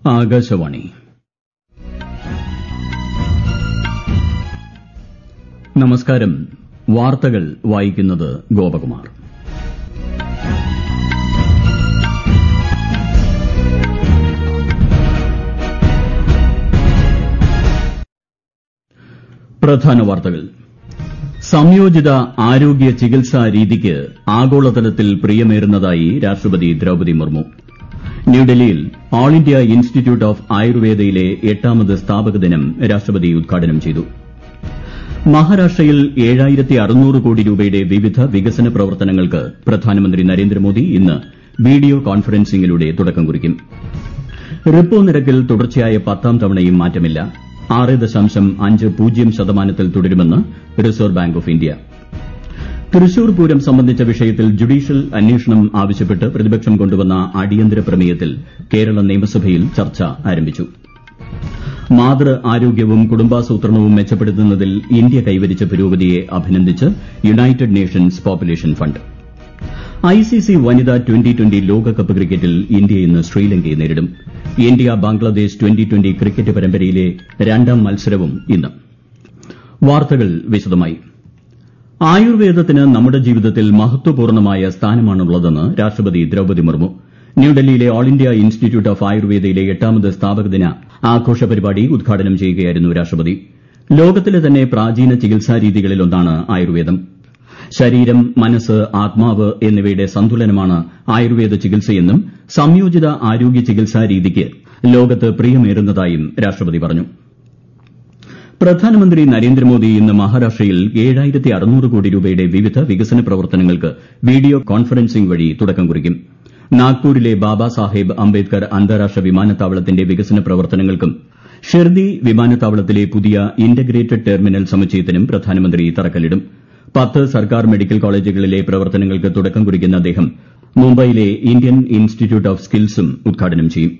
ആകാശവാണി നമസ്കാരം വാർത്തകൾ വായിക്കുന്നത് ഗോപകുമാർ പ്രധാന വാർത്തകൾ സംയോജിത ആരോഗ്യ ചികിത്സാ രീതിക്ക് ആഗോളതലത്തിൽ പ്രിയമേറുന്നതായി രാഷ്ട്രപതി ദ്രൌപദി മുർമു ന്യൂഡൽഹിയിൽ ഓൾ ഇന്ത്യ ഇൻസ്റ്റിറ്റ്യൂട്ട് ഓഫ് ആയുർവേദയിലെ എട്ടാമത് സ്ഥാപക ദിനം രാഷ്ട്രപതി ഉദ്ഘാടനം ചെയ്തു മഹാരാഷ്ട്രയിൽ കോടി രൂപയുടെ വിവിധ വികസന പ്രവർത്തനങ്ങൾക്ക് പ്രധാനമന്ത്രി നരേന്ദ്രമോദി ഇന്ന് വീഡിയോ കോൺഫറൻസിംഗിലൂടെ തുടക്കം കുറിക്കും റിപ്പോ നിരക്കിൽ തുടർച്ചയായ പത്താം തവണയും മാറ്റമില്ല ആറ് ദശാംശം അഞ്ച് പൂജ്യം ശതമാനത്തിൽ തുടരുമെന്ന് Reserve Bank of India Thrissur Pooram സംബന്ധിച്ച വിഷയത്തിൽ ജുഡീഷ്യൽ അന്വേഷണം ആവശ്യപ്പെട്ട് പ്രതിപക്ഷം കൊണ്ടുവന്ന അടിയന്തര പ്രമേയത്തിൽ കേരള നിയമസഭയിൽ ചർച്ച ആരംഭിച്ചു മാതൃ ആരോഗ്യവും കുടുംബാസൂത്രണവും മെച്ചപ്പെടുത്തുന്നതിൽ ഇന്ത്യ കൈവരിച്ച പുരോഗതിയെ അഭിനന്ദിച്ച് United Nations Population Fund ICC വനിതാ ട്വന്റി ട്വന്റി ലോകകപ്പ് ക്രിക്കറ്റിൽ ഇന്ത്യ ഇന്ന് ശ്രീലങ്കയെ നേരിടും India Bangladesh twenty twenty cricket പരമ്പരയിലെ രണ്ടാം മത്സരവും ഇന്ന് വാർത്തകൾ വിശദമായി ആയുർവേദത്തിന് നമ്മുടെ ജീവിതത്തിൽ മഹത്വപൂർണ്ണമായ സ്ഥാനമാണുള്ളതെന്ന് രാഷ്ട്രപതി ദ്രൌപദി മുർമു ന്യൂഡൽഹിയിലെ ഓൾ ഇന്ത്യ ഇൻസ്റ്റിറ്റ്യൂട്ട് ഓഫ് ആയുർവേദയിലെ എട്ടാമത് സ്ഥാപക ദിന ആഘോഷ പരിപാടി ഉദ്ഘാടനം ചെയ്യുകയായിരുന്നു രാഷ്ട്രപതി ലോകത്തിലെ തന്നെ പ്രാചീന ചികിത്സാ രീതികളിലൊന്നാണ് ആയുർവേദം ശരീരം മനസ്സ് ആത്മാവ് എന്നിവയുടെ സന്തുലനമാണ് ആയുർവേദ ചികിത്സയെന്നും സംയോജിത ആരോഗ്യ ചികിത്സാ രീതിക്ക് ലോകത്ത് പ്രിയമേറുന്നതായും രാഷ്ട്രപതി പറഞ്ഞു പ്രധാനമന്ത്രി നരേന്ദ്രമോദി ഇന്ന് മഹാരാഷ്ട്രയിൽ കോടി രൂപയുടെ വിവിധ വികസന പ്രവർത്തനങ്ങൾക്ക് വീഡിയോ കോൺഫറൻസിംഗ് വഴി തുടക്കം കുറിക്കും നാഗ്പൂരിലെ ബാബാ സാഹേബ് അംബേദ്കർ അന്താരാഷ്ട്ര വിമാനത്താവളത്തിന്റെ വികസന പ്രവർത്തനങ്ങൾക്കും ഷിർദി വിമാനത്താവളത്തിലെ പുതിയ ഇന്റഗ്രേറ്റഡ് ടെർമിനൽ സമുച്ചയത്തിനും പ്രധാനമന്ത്രി തറക്കല്ലിടും പത്ത് സർക്കാർ മെഡിക്കൽ കോളേജുകളിലെ പ്രവർത്തനങ്ങൾക്ക് തുടക്കം കുറിക്കുന്ന അദ്ദേഹം മുംബൈയിലെ ഇന്ത്യൻ ഇൻസ്റ്റിറ്റ്യൂട്ട് ഓഫ് സ്കിൽസും ഉദ്ഘാടനം ചെയ്യും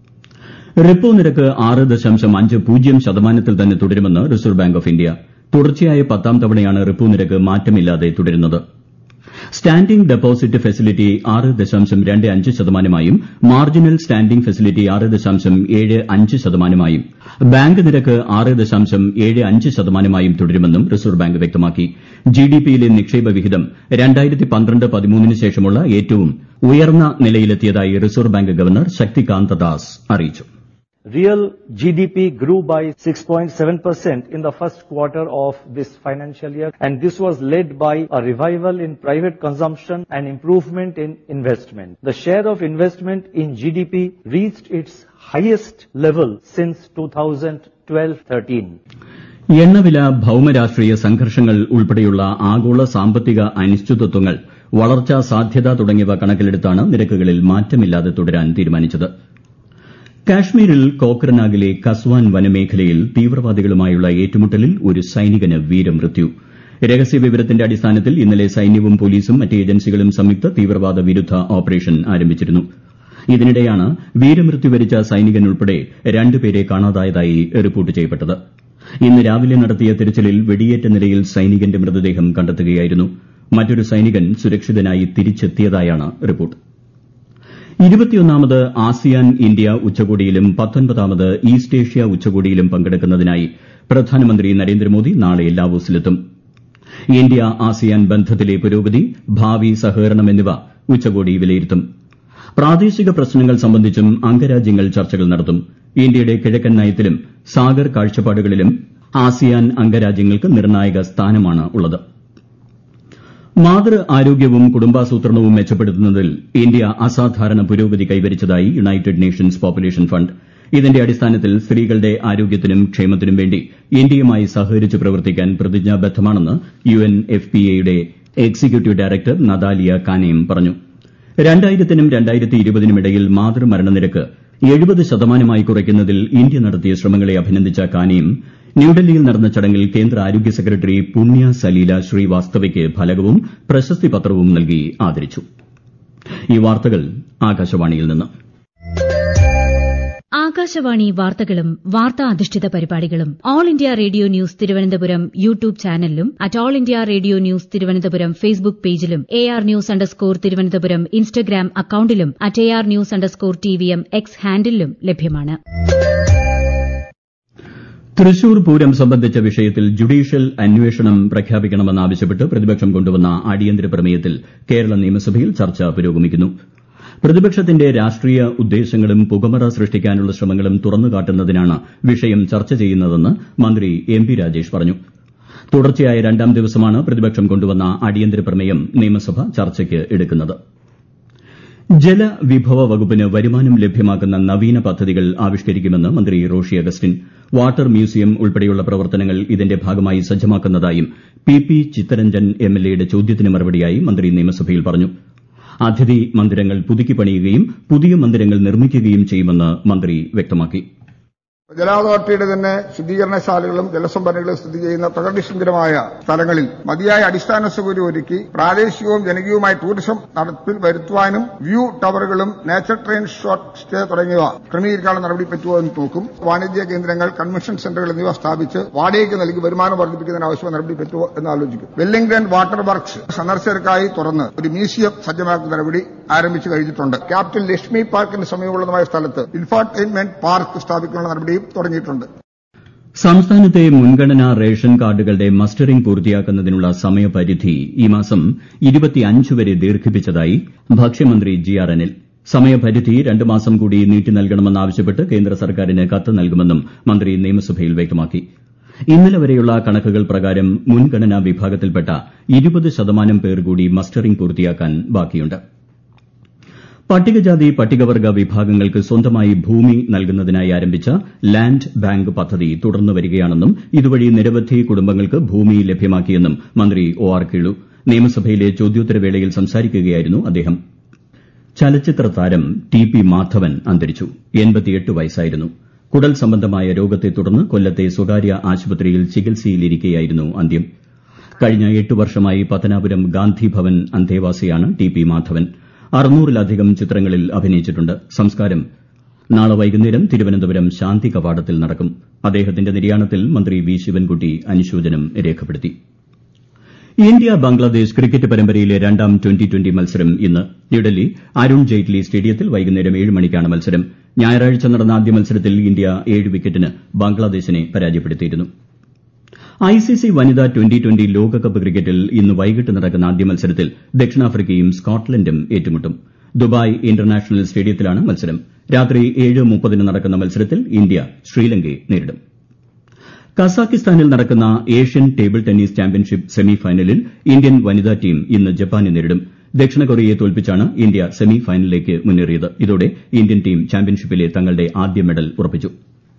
റിപ്പോ നിരക്ക് ആറ് ദശാംശം അഞ്ച് പൂജ്യം ശതമാനത്തിൽ തന്നെ തുടരുമെന്ന് റിസർവ് ബാങ്ക് ഓഫ് ഇന്ത്യ തുടർച്ചയായ പത്താം തവണയാണ് റിപ്പോ നിരക്ക് മാറ്റമില്ലാതെ തുടരുന്നത് സ്റ്റാൻഡിംഗ് ഡെപ്പോസിറ്റ് ഫെസിലിറ്റി ആറ് ദശാംശം രണ്ട് അഞ്ച് ശതമാനമായും മാർജിനൽ സ്റ്റാൻഡിംഗ് ഫെസിലിറ്റി ആറ് ദശാംശം ഏഴ് അഞ്ച് ശതമാനമായും ബാങ്ക് നിരക്ക് ആറ് ദശാംശം ഏഴ് അഞ്ച് ശതമാനമായും തുടരുമെന്നും റിസർവ് ബാങ്ക് വ്യക്തമാക്കി ജിഡിപിയിലെ നിക്ഷേപ വിഹിതം രണ്ടായിരത്തി പന്ത്രണ്ട് പതിമൂന്നിന് ശേഷമുള്ള ഏറ്റവും ഉയർന്ന നിലയിലെത്തിയതായി Reserve Bank governor Shaktikanta Das അറിയിച്ചു Real GDP grew by 6.7% in the first quarter of this financial year, and this was led by a revival in private consumption and improvement in investment. The share of investment in GDP reached its highest level since 2012-13. എണ്ണവില ഭൌമരാഷ്ട്രീയ സംഘർഷങ്ങൾ ഉൾപ്പെടെയുള്ള ആഗോള സാമ്പത്തിക അനിശ്ചിതത്വങ്ങൾ വളർച്ചാ സാധ്യത തുടങ്ങിയവ കണക്കിലെടുത്താണ് നിരക്കുകളിൽ മാറ്റമില്ലാതെ തുടരാൻ തീരുമാനിച്ചത് കാശ്മീരിൽ കോക്രനാഗിലെ കസ്വാൻ വനമേഖലയിൽ തീവ്രവാദികളുമായുള്ള ഏറ്റുമുട്ടലിൽ ഒരു സൈനികന് വീരമൃത്യു രഹസ്യവിവരത്തിന്റെ അടിസ്ഥാനത്തിൽ ഇന്നലെ സൈന്യവും പോലീസും മറ്റ് ഏജൻസികളും സംയുക്ത തീവ്രവാദ വിരുദ്ധ ഓപ്പറേഷൻ ആരംഭിച്ചിരുന്നു ഇതിനിടെയാണ് വീരമൃത്യു വരിച്ച സൈനികൻ ഉൾപ്പെടെ രണ്ടുപേരെ കാണാതായതായി റിപ്പോർട്ട് ചെയ്യപ്പെട്ടത് ഇന്ന് രാവിലെ നടത്തിയ തിരച്ചിലിൽ വെടിയേറ്റ നിലയിൽ സൈനികന്റെ മൃതദേഹം കണ്ടെത്തുകയായിരുന്നു മറ്റൊരു സൈനികൻ സുരക്ഷിതനായി തിരിച്ചെത്തിയതായാണ് റിപ്പോർട്ട് ഇരുപത്തിയൊന്നാമത് ആസിയാൻ ഇന്ത്യ ഉച്ചകോടിയിലും പത്തൊൻപതാമത് ഈസ്റ്റ് ഏഷ്യ ഉച്ചകോടിയിലും പങ്കെടുക്കുന്നതിനായി പ്രധാനമന്ത്രി നരേന്ദ്രമോദി നാളെ ലാവോസിലെത്തും ഇന്ത്യ ആസിയാൻ ബന്ധത്തിലെ പുരോഗതി ഭാവി സഹകരണം എന്നിവ ഉച്ചകോടി വിലയിരുത്തും പ്രാദേശിക പ്രശ്നങ്ങൾ സംബന്ധിച്ചും അംഗരാജ്യങ്ങൾ ചർച്ചകൾ നടത്തും ഇന്ത്യയുടെ കിഴക്കൻ നയത്തിലും സാഗർ കാഴ്ചപ്പാടുകളിലും ആസിയാൻ അംഗരാജ്യങ്ങൾക്ക് നിർണായക സ്ഥാനമാണുള്ളത് മാതൃ ആരോഗ്യവും കുടുംബാസൂത്രണവും മെച്ചപ്പെടുത്തുന്നതിൽ ഇന്ത്യ അസാധാരണ പുരോഗതി കൈവരിച്ചതായി യുണൈറ്റഡ് നേഷൻസ് പോപ്പുലേഷൻ ഫണ്ട് ഇതിന്റെ അടിസ്ഥാനത്തിൽ സ്ത്രീകളുടെ ആരോഗ്യത്തിനും ക്ഷേമത്തിനും വേണ്ടി ഇന്ത്യയുമായി സഹകരിച്ച് പ്രവർത്തിക്കാൻ പ്രതിജ്ഞാബദ്ധമാണെന്ന് യുഎൻ എഫ് പി എയുടെ എക്സിക്യൂട്ടീവ് ഡയറക്ടർ നതാലിയ കാനേം പറഞ്ഞു രണ്ടായിരത്തിനും രണ്ടായിരത്തി ഇരുപതിനും ഇടയിൽ മാതൃമരണനിരക്ക് എഴുപത് ശതമാനമായി കുറയ്ക്കുന്നതിൽ ഇന്ത്യ നടത്തിയ ശ്രമങ്ങളെ അഭിനന്ദിച്ച കാനേം ന്യൂഡൽഹിയിൽ നടന്ന ചടങ്ങിൽ കേന്ദ്ര ആരോഗ്യ സെക്രട്ടറി പുണ്യ സലീല ശ്രീവാസ്തവയ്ക്ക് ഫലകവും പ്രശസ്തി പത്രവും നൽകി ആദരിച്ചു ഈ വാർത്തകൾ ആകാശവാണിയിൽ നിന്ന് ആകാശവാണി വാർത്തകളും വാർത്താ അധിഷ്ഠിത പരിപാടികളും All India Radio News Thiruvananthapuram YouTube ചാനലിലും at All India Radio News Thiruvananthapuram Facebook പേജിലും A R news underscore Thiruvananthapuram Instagram അക്കൌണ്ടിലും at A R news underscore T V M X ഹാൻഡിലും ലഭ്യമാണ് തൃശൂർ പൂരം സംബന്ധിച്ച വിഷയത്തിൽ ജുഡീഷ്യൽ അന്വേഷണം പ്രഖ്യാപിക്കണമെന്നാവശ്യപ്പെട്ട് പ്രതിപക്ഷം കൊണ്ടുവന്ന അടിയന്തര പ്രമേയത്തിൽ കേരള നിയമസഭയിൽ ചർച്ച പുരോഗമിക്കുന്നു പ്രതിപക്ഷത്തിന്റെ രാഷ്ട്രീയ ഉദ്ദേശങ്ങളും പുകമറ സൃഷ്ടിക്കാനുള്ള ശ്രമങ്ങളും തുറന്നുകാട്ടുന്നതിനാണ് വിഷയം ചർച്ച ചെയ്യുന്നതെന്ന് മന്ത്രി എം പി രാജേഷ് പറഞ്ഞു തുടർച്ചയായ രണ്ടാം ദിവസമാണ് പ്രതിപക്ഷം കൊണ്ടുവന്ന അടിയന്തര പ്രമേയം നിയമസഭ ചർച്ചയ്ക്ക് എടുക്കുന്നത് ജലവിഭവ വകുപ്പിന് വരുമാനം ലഭ്യമാക്കുന്ന നവീന പദ്ധതികൾ ആവിഷ്കരിക്കുമെന്ന് മന്ത്രി റോഷി അഗസ്റ്റിൻ വാട്ടർ മ്യൂസിയം ഉൾപ്പെടെയുള്ള പ്രവർത്തനങ്ങൾ ഇതിന്റെ ഭാഗമായി സജ്ജമാക്കുന്നതായും പി പി ചിത്തരഞ്ജൻ എംഎൽഎയുടെ ചോദ്യത്തിന് മറുപടിയായി മന്ത്രി നിയമസഭയിൽ പറഞ്ഞു അതിഥി മന്ദിരങ്ങൾ പുതുക്കി പണിയുകയും പുതിയ മന്ദിരങ്ങൾ നിർമ്മിക്കുകയും ചെയ്യുമെന്ന് മന്ത്രി വ്യക്തമാക്കി ജല അതോറിറ്റിയുടെ തന്നെ ശുദ്ധീകരണശാലകളും ജലസംഭരണികളും സ്ഥിതി ചെയ്യുന്ന പ്രകൃതിസുന്ദരമായ സ്ഥലങ്ങളിൽ മതിയായ അടിസ്ഥാന സൌകര്യം ഒരുക്കി പ്രാദേശികവും ജനകീയവുമായ ടൂറിസം നടപ്പിൽ വരുത്തുവാനും വ്യൂ ടവറുകളും നേച്ചർ ട്രെയിൻ ഷോർട്ട് സ്റ്റേ തുടങ്ങിയവ ക്രമീകരിക്കാനുള്ള നടപടി പറ്റുമോ എന്ന് നോക്കും വാണിജ്യ കേന്ദ്രങ്ങൾ കൺവെൻഷൻ സെന്ററുകൾ എന്നിവ സ്ഥാപിച്ച് വാടകയ്ക്ക് നൽകി വരുമാനം വർദ്ധിപ്പിക്കുന്നതിന് ആവശ്യമായ നടപടി പറ്റുമോ എന്ന് ആലോചിക്കും വെല്ലിംഗ്ടൺ വാട്ടർ വർക്ക്സ് സന്ദർശകർക്കായി തുറന്ന് ഒരു മ്യൂസിയം സജ്ജമാക്കുന്ന നടപടി ആരംഭിച്ചു കഴിഞ്ഞിട്ടുണ്ട് ക്യാപിറ്റൽ ലക്ഷ്മി പാർക്കിന് സമീപമുള്ളതുമായ സ്ഥലത്ത് ഇൻഫോർടൈൻമെന്റ് പാർക്ക് സ്ഥാപിക്കാനുള്ള നടപടിയും തുടങ്ങിയിട്ടുണ്ട് സംസ്ഥാനത്തെ മുൻഗണനാ റേഷൻ കാർഡുകളുടെ മസ്റ്ററിംഗ് പൂർത്തിയാക്കുന്നതിനുള്ള സമയപരിധി ഈ മാസം വരെ ദീർഘിപ്പിച്ചതായി ഭക്ഷ്യമന്ത്രി ജി ആർ അനിൽ സമയപരിധി രണ്ട് മാസം കൂടി നീട്ടി നൽകണമെന്നാവശ്യപ്പെട്ട് കേന്ദ്ര സർക്കാരിന് കത്ത് നൽകുമെന്നും മന്ത്രി നിയമസഭയിൽ വ്യക്തമാക്കി ഇന്നലെ വരെയുള്ള കണക്കുകൾ പ്രകാരം മുൻഗണനാ വിഭാഗത്തിൽപ്പെട്ട ഇരുപത് ശതമാനം പേർ കൂടി മസ്റ്ററിംഗ് പൂർത്തിയാക്കാൻ ബാക്കിയുണ്ട് പട്ടികജാതി പട്ടികവർഗ വിഭാഗങ്ങൾക്ക് സ്വന്തമായി ഭൂമി നൽകുന്നതിനായി ആരംഭിച്ച ലാൻഡ് ബാങ്ക് പദ്ധതി തുടർന്നു വരികയാണെന്നും ഇതുവഴി നിരവധി കുടുംബങ്ങൾക്ക് ഭൂമി ലഭ്യമാക്കിയെന്നും മന്ത്രി ഒ ആർ കേളു നിയമസഭയിലെ ചോദ്യോത്തരവേളയിൽ സംസാരിക്കുകയായിരുന്നു അദ്ദേഹം ചലച്ചിത്ര താരം ടി പി മാധവൻ അന്തരിച്ചു വയസ്സായിരുന്നു കുടൽ സംബന്ധമായ രോഗത്തെ തുടർന്ന് കൊല്ലത്തെ സ്വകാര്യ ആശുപത്രിയിൽ ചികിത്സയിലിരിക്കെയായിരുന്നു അന്ത്യം കഴിഞ്ഞ എട്ട് വർഷമായി പത്തനാപുരം ഗാന്ധി ഭവൻ അന്തേവാസിയാണ് ടി പി മാധവൻ അറുന്നൂറിലധികം ചിത്രങ്ങളിൽ അഭിനയിച്ചിട്ടുണ്ട് സംസ്കാരം നാളെ വൈകുന്നേരം തിരുവനന്തപുരം ശാന്തി കവാടത്തിൽ നടക്കും അദ്ദേഹത്തിന്റെ നിര്യാണത്തിൽ മന്ത്രി വി ശിവൻകുട്ടി അനുശോചനം രേഖപ്പെടുത്തി ഇന്ത്യ ബംഗ്ലാദേശ് ക്രിക്കറ്റ് പരമ്പരയിലെ രണ്ടാം ട്വന്റി ട്വന്റി മത്സരം ഇന്ന് ന്യൂഡൽഹി അരുൺ ജെയ്റ്റ്ലി സ്റ്റേഡിയത്തിൽ വൈകുന്നേരം ഏഴ് മണിക്കാണ് മത്സരം ഞായറാഴ്ച നടന്ന ആദ്യ മത്സരത്തിൽ ഇന്ത്യ ഏഴ് വിക്കറ്റിന് ബംഗ്ലാദേശിനെ പരാജയപ്പെടുത്തിയിരുന്നു ഐസിസി വനിതാ ട്വന്റി ട്വന്റി ലോകകപ്പ് ക്രിക്കറ്റിൽ ഇന്ന് വൈകിട്ട് നടക്കുന്ന ആദ്യ മത്സരത്തിൽ ദക്ഷിണാഫ്രിക്കയും സ്കോട്ട്ലൻഡും ഏറ്റുമുട്ടും ദുബായ് ഇന്റർനാഷണൽ സ്റ്റേഡിയത്തിലാണ് മത്സരം രാത്രി ഏഴ് മുപ്പതിന് നടക്കുന്ന മത്സരത്തിൽ ഇന്ത്യ ശ്രീലങ്കയെ നേരിടും കസാഖിസ്ഥാനിൽ നടക്കുന്ന Asian table tennis championship semi ഫൈനലിൽ ഇന്ത്യൻ വനിതാ ടീം ഇന്ന് ജപ്പാനെ നേരിടും ദക്ഷിണ കൊറിയയെ തോൽപ്പിച്ചാണ് ഇന്ത്യ സെമി ഫൈനലിലേക്ക് മുന്നേറിയത് ഇതോടെ ഇന്ത്യൻ ടീം ചാമ്പ്യൻഷിപ്പിലെ തങ്ങളുടെ ആദ്യ മെഡൽ ഉറപ്പിച്ചു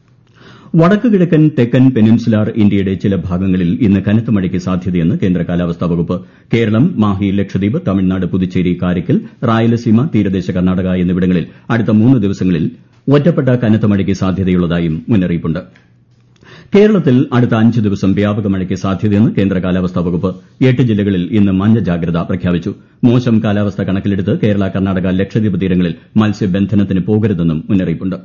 വടക്ക് കിഴക്കൻ തെക്കൻ പെനിൻസുലാർ ഇന്ത്യയുടെ ചില ഭാഗങ്ങളിൽ ഇന്ന് കനത്ത മഴയ്ക്ക് സാധ്യതയെന്ന് കേന്ദ്ര കാലാവസ്ഥാ വകുപ്പ് കേരളം മാഹി ലക്ഷദ്വീപ് തമിഴ്നാട് പുതുച്ചേരി കാരയ്ക്കൽ റായലസീമ തീരദേശ കർണാടക എന്നിവിടങ്ങളിൽ അടുത്ത മൂന്ന് ദിവസങ്ങളിൽ ഒറ്റപ്പെട്ട കനത്ത മഴയ്ക്ക് സാധ്യതയുള്ളതായും മുന്നറിയിപ്പുണ്ട് കേരളത്തിൽ അടുത്ത അഞ്ച് ദിവസം വ്യാപക മഴയ്ക്ക് സാധ്യതയെന്ന് കേന്ദ്ര കാലാവസ്ഥാ വകുപ്പ് എട്ട് ജില്ലകളിൽ ഇന്ന് മഞ്ഞ ജാഗ്രത പ്രഖ്യാപിച്ചു മോശം കാലാവസ്ഥ കണക്കിലെടുത്ത് കേരള കർണാടക ലക്ഷദ്വീപ് തീരങ്ങളിൽ മത്സ്യബന്ധനത്തിന് പോകരുതെന്നും മുന്നറിയിപ്പുണ്ട്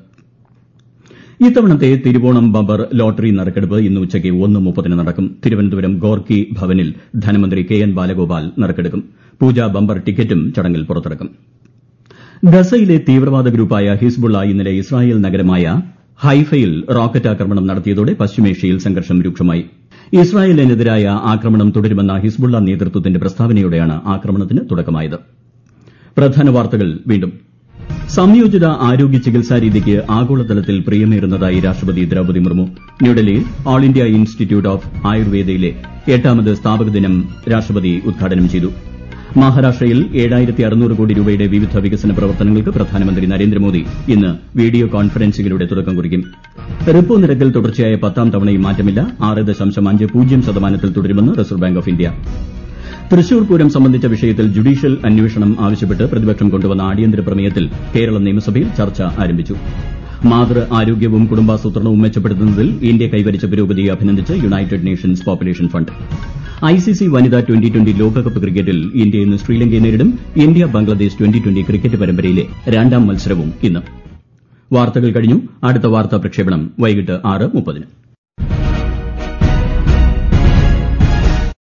ഇത്തവണത്തെ തിരുവോണം ബമ്പർ ലോട്ടറി നറുക്കെടുപ്പ് ഇന്ന് ഉച്ചയ്ക്ക് ഒന്ന് മുപ്പതിന് നടക്കും തിരുവനന്തപുരം ഗോർക്കി ഭവനിൽ ധനമന്ത്രി കെ എൻ ബാലഗോപാൽ നറുക്കെടുക്കും പൂജ ബമ്പർ ടിക്കറ്റും ചടങ്ങിൽ പുറത്തിറക്കും ഗസയിലെ തീവ്രവാദ ഗ്രൂപ്പായ ഹിസ്ബുള്ള ഇന്നലെ ഇസ്രായേൽ നഗരമായ ഹൈഫയിൽ റോക്കറ്റ് ആക്രമണം നടത്തിയതോടെ പശ്ചിമേഷ്യയിൽ സംഘർഷം രൂക്ഷമായി ഇസ്രായേലിനെതിരായ ആക്രമണം തുടരുമെന്ന ഹിസ്ബുള്ള നേതൃത്വത്തിന്റെ പ്രസ്താവനയോടെയാണ് ആക്രമണത്തിന് തുടക്കമായത് പ്രധാന വാർത്തകൾ വീണ്ടും സംയോജിത ആരോഗ്യ ചികിത്സാ രീതിക്ക് ആഗോളതലത്തിൽ പ്രിയമേറുന്നതായി രാഷ്ട്രപതി ദ്രൌപദി മുർമു ന്യൂഡൽഹിയിൽ ഓൾ ഇന്ത്യ ഇൻസ്റ്റിറ്റ്യൂട്ട് ഓഫ് ആയുർവേദയിലെ എട്ടാമത് സ്ഥാപക ദിനം രാഷ്ട്രപതി ഉദ്ഘാടനം ചെയ്തു മഹാരാഷ്ട്രയിൽ ഏഴായിരത്തി അറുന്നൂറ് കോടി രൂപയുടെ വിവിധ വികസന പ്രവർത്തനങ്ങൾക്ക് പ്രധാനമന്ത്രി നരേന്ദ്രമോദി ഇന്ന് വീഡിയോ കോൺഫറൻസിംഗിലൂടെ തുടക്കം കുറിക്കും റിപ്പോ നിരക്കിൽ തുടർച്ചയായ പത്താം തവണയും മാറ്റമില്ല ആറ് ദശാംശം അഞ്ച് പൂജ്യം ശതമാനത്തിൽ തുടരുമെന്ന് Reserve Bank of India Thrissur Pooram സംബന്ധിച്ച വിഷയത്തിൽ ജുഡീഷ്യൽ അന്വേഷണം ആവശ്യപ്പെട്ട് പ്രതിപക്ഷം കൊണ്ടുവന്ന അടിയന്തര പ്രമേയത്തിൽ കേരള നിയമസഭയിൽ ചർച്ച ആരംഭിച്ചു മാതൃ ആരോഗ്യവും കുടുംബാസൂത്രണവും മെച്ചപ്പെടുത്തുന്നതിൽ ഇന്ത്യ കൈവരിച്ച പുരോഗതിയെ അഭിനന്ദിച്ച് United Nations Population Fund ICC വനിതാ ട്വന്റി ട്വന്റി ലോകകപ്പ് ക്രിക്കറ്റിൽ ഇന്ത്യ ഇന്ന് ശ്രീലങ്കയെ നേരിടും India Bangladesh twenty twenty cricket പരമ്പരയിലെ രണ്ടാം മത്സരവും ഇന്ന് വാർത്തകൾ കഴിഞ്ഞു അടുത്ത വാർത്താ പ്രക്ഷേപണം വൈകിട്ട് ആറ് മുപ്പതിന്